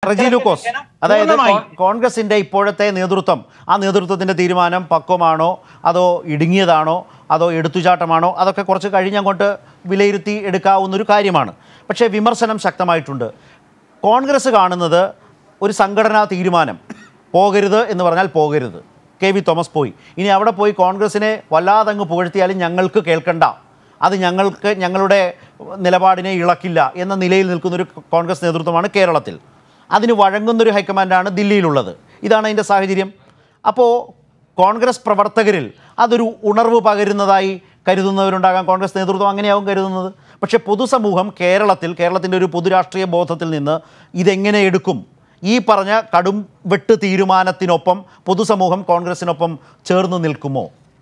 റജി ലൂക്കോസ് അതായത് പൂർണ്ണമായി. കോ- കോൺഗ്രസിന്റെ ഇപ്പോഴത്തെ നേതൃത്വം ആ നേതൃത്വത്തിന്റെ തീരുമാനം പക്വമാണോ അതോ ഇടുങ്ങിയതാണോ അതോ എടുത്തുചാട്ടമാണോ അതൊക്കെ കുറച്ച് കഴിഞ്ഞങ്ങോട്ട് വിലയിരുത്തി എടുക്കാവുന്ന ഒരു കാര്യമാണ് പക്ഷേ വിമർശനം ശക്തമായിട്ടുണ്ട് കോൺഗ്രസ് കാണുന്നത് ഒരു സംഘടനാ തീരുമാനം പോകരുത് എന്ന് പറഞ്ഞാൽ പോകരുത് കെ വി തോമസ് പോയി ഇനി അവിടെ പോയി കോൺഗ്രസിനെ വല്ലാതങ്ങ് പുകഴ്ത്തിയാലും ഞങ്ങൾക്ക് കേൾക്കണ്ട അത് ഞങ്ങൾക്ക് ഞങ്ങളുടെ നിലപാടിനെ ഇളക്കില്ല എന്ന നിലയിൽ നിൽക്കുന്നൊരു കോൺഗ്രസ് നേതൃത്വമാണ് കേരളത്തിൽ അതിന് വഴങ്ങുന്നൊരു ഹൈക്കമാൻഡാണ് ദില്ലിയിലുള്ളത് ഇതാണ് അതിൻ്റെ സാഹചര്യം അപ്പോൾ കോൺഗ്രസ് പ്രവർത്തകരിൽ അതൊരു ഉണർവ് പകരുന്നതായി കരുതുന്നവരുണ്ടാകാം കോൺഗ്രസ് നേതൃത്വം അങ്ങനെയാവും കരുതുന്നത് പക്ഷേ പൊതുസമൂഹം കേരളത്തിൽ കേരളത്തിൻ്റെ ഒരു പൊതുരാഷ്ട്രീയ ബോധത്തിൽ നിന്ന് ഇതെങ്ങനെ എടുക്കും ഈ പറഞ്ഞ കടും വെട്ട് തീരുമാനത്തിനൊപ്പം പൊതുസമൂഹം കോൺഗ്രസിനൊപ്പം ചേർന്ന് നിൽക്കുമോ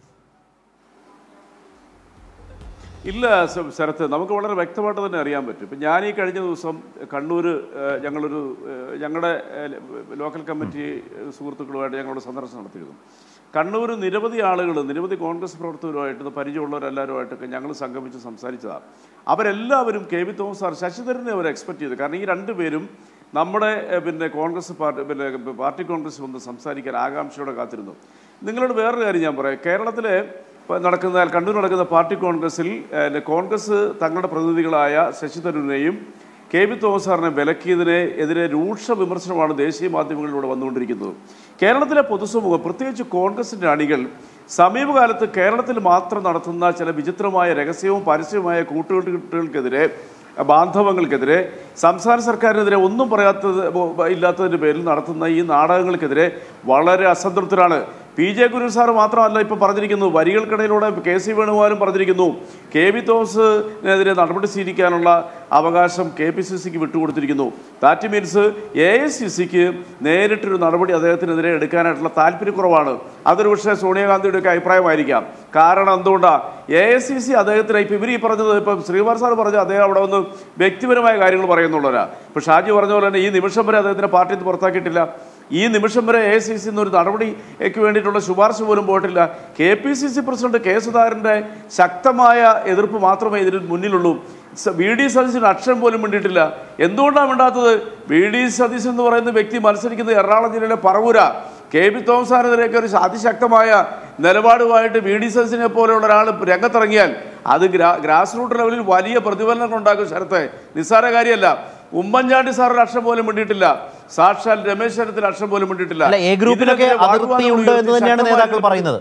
ഇല്ല സ- ശരത്ത് നമുക്ക് വളരെ വ്യക്തമായിട്ട് തന്നെ അറിയാൻ പറ്റും ഇപ്പം ഞാൻ ഈ കഴിഞ്ഞ ദിവസം കണ്ണൂർ ഏഹ്, ഞങ്ങളൊരു ഏഹ്, ഞങ്ങളുടെ ഏഹ്, ലോക്കൽ കമ്മിറ്റി ഏഹ്, സുഹൃത്തുക്കളുമായിട്ട് ഞങ്ങളുടെ സന്ദർശനം നടത്തിയിരുന്നു കണ്ണൂർ നിരവധി ആളുകൾ നിരവധി കോൺഗ്രസ് പ്രവർത്തകരുമായിട്ട് പരിചയമുള്ളവരെല്ലാവരുമായിട്ടൊക്കെ ഞങ്ങൾ സംഗമിച്ച് സംസാരിച്ചതാണ് അവരെല്ലാവരും കെ വി തോമസ് സാർ ശശിധരനെ അവർ എക്സ്പെക്ട് ചെയ്തു കാരണം ഈ രണ്ടുപേരും നമ്മുടെ ഏഹ്, പിന്നെ കോൺഗ്രസ് പാർട്ടി പിന്നെ പാർട്ടി കോൺഗ്രസ് വന്ന് സംസാരിക്കാൻ ആകാംക്ഷയോടെ കാത്തിരുന്നു നിങ്ങളോട് വേറൊരു കാര്യം ഞാൻ പറയാം കേരളത്തിലെ ഇപ്പം നടക്കുന്ന കണ്ണൂർ നടക്കുന്ന പാർട്ടി കോൺഗ്രസിൽ ഏഹ്, കോൺഗ്രസ് തങ്ങളുടെ പ്രതിനിധികളായ ശശി തരൂരിനെയും കെ വി തോമസ് സാറിനെ വിലക്കിയതിനെ എതിരെ രൂക്ഷ വിമർശനമാണ് ദേശീയ മാധ്യമങ്ങളിലൂടെ വന്നുകൊണ്ടിരിക്കുന്നത് കേരളത്തിലെ പൊതുസമൂഹം പ്രത്യേകിച്ച് കോൺഗ്രസിൻ്റെ അണികൾ സമീപകാലത്ത് കേരളത്തിൽ മാത്രം നടത്തുന്ന ചില വിചിത്രമായ രഹസ്യവും പരസ്യവുമായ കൂട്ടുകെട്ടുകൾക്കെതിരെ ബാന്ധവങ്ങൾക്കെതിരെ സംസ്ഥാന സർക്കാരിനെതിരെ ഒന്നും പറയാത്തത് ഇല്ലാത്തതിൻ്റെ പേരിൽ നടത്തുന്ന ഈ നാടകങ്ങൾക്കെതിരെ വളരെ അസംതൃപ്തരാണ് പി ജെ കുര്യൻ സാർ മാത്രമല്ല ഇപ്പോൾ പറഞ്ഞിരിക്കുന്നു വരികൾക്കിടയിലൂടെ കെ സി വേണുഗോപാലും പറഞ്ഞിരിക്കുന്നു കെ വി തോമസിനെതിരെ നടപടി സ്വീകരിക്കാനുള്ള അവകാശം കെ പി സി സിക്ക് വിട്ടുകൊടുത്തിരിക്കുന്നു ദാറ്റ് മീൻസ് എ ഐ സി സിക്ക് നേരിട്ടൊരു നടപടി അദ്ദേഹത്തിനെതിരെ എടുക്കാനായിട്ടുള്ള താല്പര്യക്കുറവാണ് അതൊരു പക്ഷേ സോണിയാഗാന്ധിയുടെ ഒക്കെ അഭിപ്രായമായിരിക്കാം കാരണം എന്തുകൊണ്ടാണ് എ ഐ സി സി അദ്ദേഹത്തിന് ഇപ്പം ഇവർ ഈ പറഞ്ഞത് ഇപ്പം ശ്രീകുമാർ സാർ പറഞ്ഞത് അദ്ദേഹം അവിടെ വന്ന് വ്യക്തിപരമായ കാര്യങ്ങൾ പറയുന്നുള്ളവരാ ഇപ്പം ഷാജി പറഞ്ഞ പോലെ തന്നെ ഈ നിമിഷം വരെ അദ്ദേഹത്തിനെ പാർട്ടിയിൽ നിന്ന് പുറത്താക്കിയിട്ടില്ല ഈ നിമിഷം വരെ എ സി സി ഒരു നടപടിക്ക് വേണ്ടിയിട്ടുള്ള ശുപാർശ പോലും പോയിട്ടില്ല K P C C president K സുധാകരൻ്റെ ശക്തമായ എതിർപ്പ് മാത്രമേ ഇതിന് മുന്നിലുള്ളൂ സ- വി ഡി സതീശന് അക്ഷരം പോലും വേണ്ടിയിട്ടില്ല എന്തുകൊണ്ടാണ് വേണ്ടാത്തത് വി ഡി സതീശൻ എന്ന് പറയുന്ന വ്യക്തി മത്സരിക്കുന്നത് എറണാകുളം ജില്ലയിലെ പറവൂര കെ പി തോമസാനെതിരെയൊക്കെ ഒരു അതിശക്തമായ നിലപാടുമായിട്ട് വി ഡി സതീശനെ പോലെയുള്ള ഒരാൾ രംഗത്തിറങ്ങിയാൽ അത് ഗ്രാ ഗ്രാസ് റൂട്ട് ലെവലിൽ വലിയ പ്രതിഫലനങ്ങൾ ഉണ്ടാക്കും ശരത്തെ നിസ്സാര കാര്യമല്ല ഉമ്മൻചാണ്ടി സാർ ഒരു അക്ഷരം പോലും വേണ്ടിയിട്ടില്ല സാക്ഷാൽ രമേശ് ചെന്നിത്തല അക്ഷരം പോലും വേണ്ടിയിട്ടില്ല അല്ല എ ഗ്രൂപ്പിനൊക്കെ ഇതിനെതിരെ അതൃപ്തി ഉണ്ട് എന്ന് തന്നെയാണ് ശക്തമായ നേതാക്കൾ പറയുന്നത്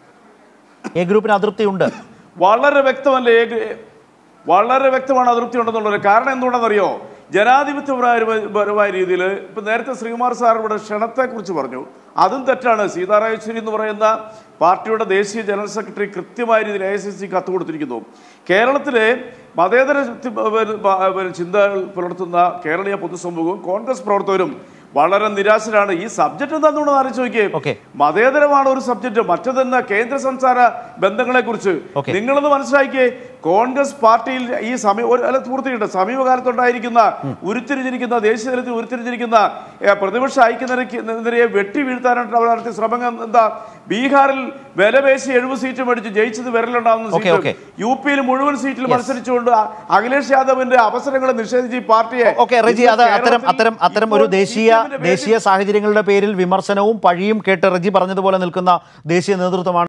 എ ഗ്രൂപ്പിന് അതൃപ്തി ഉണ്ട് വളരെ വ്യക്തമല്ലേ ഏക- വളരെ വ്യക്തമാണ് അതൃപ്തി ഉണ്ടെന്നുള്ളത് കാരണം എന്തുകൊണ്ടെന്നറിയോ ജനാധിപത്യപരമായ രീതിയിൽ ഇപ്പം നേരത്തെ ശ്രീകുമാർ സാർ ഇവിടെ ക്ഷണത്തെക്കുറിച്ച് പറഞ്ഞു അതും തെറ്റാണ് സീതാറായേശ്വരി എന്ന് പറയുന്ന പാർട്ടിയുടെ ദേശീയ ജനറൽ സെക്രട്ടറി കൃത്യമായ രീതിയിൽ എ ഐ സി സി കത്ത് കൊടുത്തിരിക്കുന്നു കേരളത്തിലെ മതേതര ചി- പിന്നെ ചിന്തകൾ പുലർത്തുന്ന കേരളീയ പൊതുസമൂഹവും കോൺഗ്രസ് പ്രവർത്തകരും വളരെ നിരാശരാണ് ഈ സബ്ജക്ട് എന്താണെന്ന് ആലോചിച്ച് Okay. നോക്കിയേ മതേതരമാണ് ഒരു സബ്ജക്ട് മറ്റതെന്ന കേന്ദ്ര സംസ്ഥാന ബന്ധങ്ങളെ കുറിച്ച് Okay. നിങ്ങളൊന്ന് മനസ്സിലാക്കിയേ കോൺഗ്രസ് പാർട്ടിയിൽ ഈ സമീപ ഒരു അല്ല പൂർത്തിയുണ്ട് സമീപകാലത്തുണ്ടായിരിക്കുന്ന ഉരുത്തിരിഞ്ഞിരിക്കുന്ന ദേശീയ തലത്തിൽ ഉരുത്തിരിഞ്ഞിരിക്കുന്ന ഏ, പ്രതിപക്ഷ ഐക്യനിരയെ വെട്ടി വീഴ്ത്താനായിട്ട് അവർ നടത്തിയ ശ്രമങ്ങൾ എന്താ ബീഹാറിൽ വിലപേശി എഴുപത് സീറ്റ് മേടിച്ച് ജയിച്ചത് വിരലുണ്ടാവുന്ന Okay, okay. സീറ്റ് യു പിയിൽ മുഴുവൻ സീറ്റിൽ മത്സരിച്ചുകൊണ്ട് അ- അഖിലേഷ് യാദവിന്റെ അവസരങ്ങളെ നിഷേധിച്ച് ഈ പാർട്ടിയെ ഓക്കെ റജി അത് ഇന്ന് അത്തരം കേരളത്തിൽ അത്തരം അത്തരം ഇപ്പോൾ ഒരു ദേശീയ CPM ന്റെ പേരിൽ ദേശീയ സാഹചര്യങ്ങളുടെ പേരിൽ വിമർശനവും പഴിയും കേട്ട് റജി പറഞ്ഞതുപോലെ നിൽക്കുന്ന ദേശീയ നേതൃത്വമാണ്